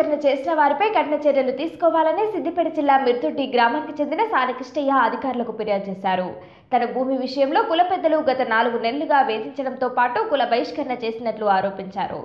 బహిష్కరణ చేసిన వారిపై కఠిన చర్యలు తీసుకోవాలని సిద్దిపేట జిల్లా మిర్తుటి గ్రామానికి చెందిన సానకృష్ణయ్య అధికారులకు ఫిర్యాదు చేశారు తన భూమి విషయంలో కుల పెద్దలు గత నాలుగు నెలలుగా వేధించడంతో పాటు కుల బహిష్కరణ చేసినట్లు ఆరోపించారు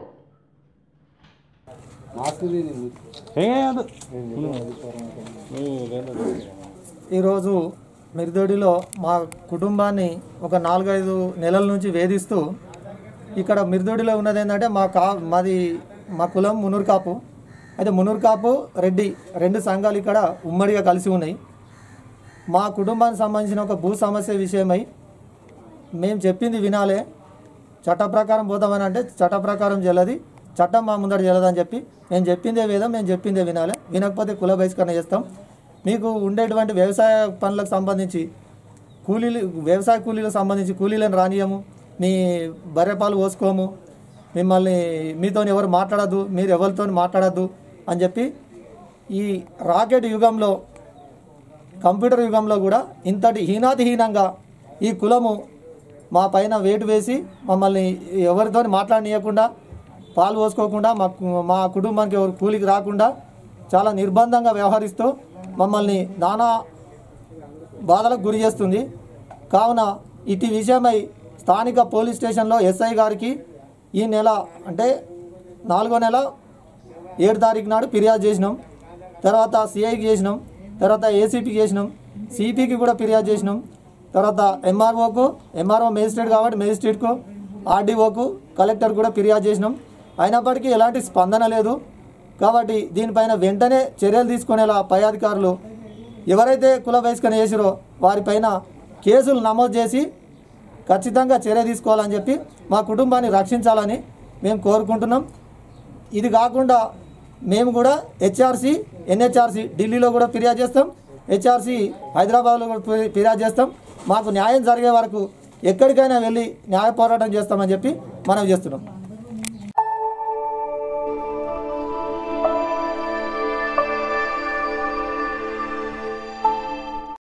ఈరోజు మిర్దొడిలో మా కుటుంబాన్ని ఒక నాలుగైదు నెలల నుంచి వేధిస్తూ ఇక్కడ మిర్దొడిలో ఉన్నది ఏంటంటే మా కా మాది మా కులం మునూరు కాపు అయితే మునూరు కాపు రెడ్డి రెండు సంఘాలు ఇక్కడ ఉమ్మడిగా కలిసి ఉన్నాయి మా కుటుంబానికి సంబంధించిన ఒక భూ సమస్య విషయమై మేము చెప్పింది వినాలే చట్ట ప్రకారం పోతామని అంటే చట్ట ప్రకారం చెల్లది చట్టం మా ముందర చెల్లదని చెప్పి మేము చెప్పిందే వేదం మేము చెప్పిందే వినాలి వినకపోతే కుల బహిష్కరణ చేస్తాం మీకు ఉండేటువంటి వ్యవసాయ పనులకు సంబంధించి కూలీలు వ్యవసాయ కూలీలకు సంబంధించి కూలీలను రానియము మీ బర్రె పాలు పోసుకోము మిమ్మల్ని మీతో ఎవరు మాట్లాడద్దు మీరు ఎవరితో మాట్లాడద్దు అని చెప్పి ఈ రాకెట్ యుగంలో కంప్యూటర్ యుగంలో కూడా ఇంతటి హీనాతిహీనంగా ఈ కులము మా పైన వేటు వేసి మమ్మల్ని ఎవరితో మాట్లాడనీయకుండా పాలు పోసుకోకుండా మా కు- మా కుటుంబానికి ఎవరు కూలికి రాకుండా చాలా నిర్బంధంగా వ్యవహరిస్తూ మమ్మల్ని నానా బాధలకు గురి చేస్తుంది కావున ఇటు విషయమై స్థానిక పోలీస్ స్టేషన్లో ఎస్ఐ గారికి ఈ నెల అంటే నాలుగో నెల ఏడు తారీఖు నాడు ఫిర్యాదు చేసినాం తర్వాత సిఐకి చేసినాం తర్వాత ఏసీపీకి చేసినాం సిపికి కూడా ఫిర్యాదు చేసినాం తర్వాత ఎంఆర్ఓకు ఎంఆర్ఓ మేజిస్ట్రేట్ కాబట్టి మేజిస్ట్రేట్కు ఆర్డీఓకు కలెక్టర్ కూడా ఫిర్యాదు చేసినాం అయినప్పటికీ ఎలాంటి స్పందన లేదు కాబట్టి దీనిపైన వెంటనే చర్యలు తీసుకునేలా పై అధికారులు ఎవరైతే కుల బహిష్కరణ చేసిరో వారిపైన కేసులు నమోదు చేసి ఖచ్చితంగా చర్య తీసుకోవాలని చెప్పి మా కుటుంబాన్ని రక్షించాలని మేము కోరుకుంటున్నాం ఇది కాకుండా మేము కూడా హెచ్ఆర్సి ఎన్హెచ్ఆర్సి ఢిల్లీలో కూడా ఫిర్యాదు చేస్తాం హెచ్ఆర్సి హైదరాబాద్లో కూడా ఫి- ఫిర్యాదు చేస్తాం మాకు న్యాయం జరిగే వరకు ఎక్కడికైనా వెళ్ళి న్యాయ పోరాటం చేస్తామని చెప్పి మనం చేస్తున్నాం